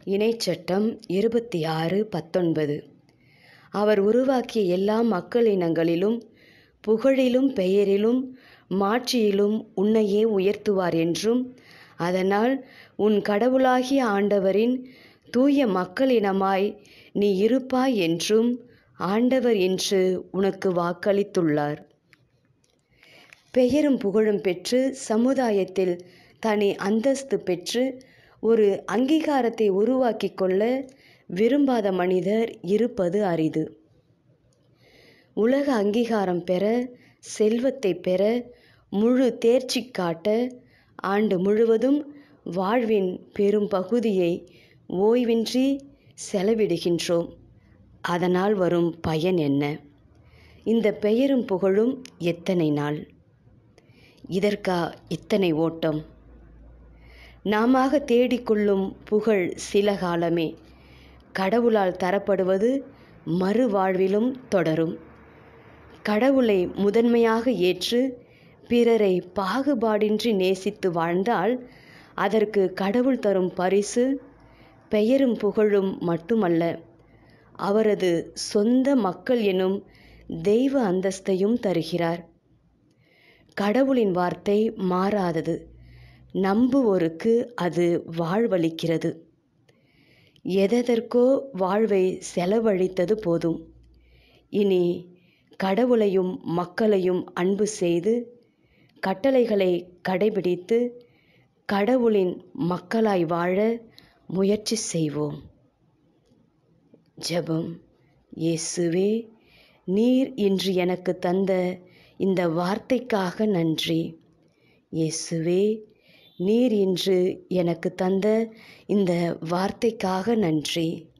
இணைச்சட்டம் இருபத்தி ஆறு பத்தொன்பது அவர் உருவாக்கிய எல்லா மக்களினங்களிலும் புகழிலும் பெயரிலும் மாட்சியிலும் உன்னையே உயர்த்துவார் என்றும் அதனால் உன் கடவுளாகிய ஆண்டவரின் தூய மக்களினமாய் நீ இருப்பாய் என்றும் ஆண்டவர் இன்று உனக்கு வாக்களித்துள்ளார் பெயரும் புகழும் பெற்று சமுதாயத்தில் தனி அந்தஸ்து பெற்று ஒரு அங்கீகாரத்தை உருவாக்கி கொள்ள விரும்பாத மனிதர் இருப்பது அரிது உலக அங்கீகாரம் பெற செல்வத்தை பெற முழு தேர்ச்சி காட்ட ஆண்டு முழுவதும் வாழ்வின் பெரும் பகுதியை ஓய்வின்றி செலவிடுகின்றோம் அதனால் வரும் பயன் என்ன இந்த பெயரும் புகழும் எத்தனை நாள் இதற்கா இத்தனை ஓட்டம் நாமாக தேடிக்கொள்ளும் புகழ் சில காலமே கடவுளால் தரப்படுவது மறுவாழ்விலும் தொடரும் கடவுளை முதன்மையாக ஏற்று பிறரை பாகுபாடின்றி நேசித்து வாழ்ந்தால் அதற்கு கடவுள் தரும் பரிசு பெயரும் புகழும் மட்டுமல்ல அவரது சொந்த மக்கள் எனும் தெய்வ அந்தஸ்தையும் தருகிறார் கடவுளின் வார்த்தை மாறாதது நம்புவோருக்கு அது வாழ்வளிக்கிறது எதற்கோ வாழ்வை செலவழித்தது போதும் இனி கடவுளையும் மக்களையும் அன்பு செய்து கட்டளைகளை கடைபிடித்து கடவுளின் மக்களாய் வாழ முயற்சி செய்வோம் ஜெபம் இயேசுவே நீர் இன்று எனக்கு தந்த இந்த வார்த்தைக்காக நன்றி இயேசுவே நீர் இன்று எனக்கு தந்த இந்த வார்த்தைக்காக நன்றி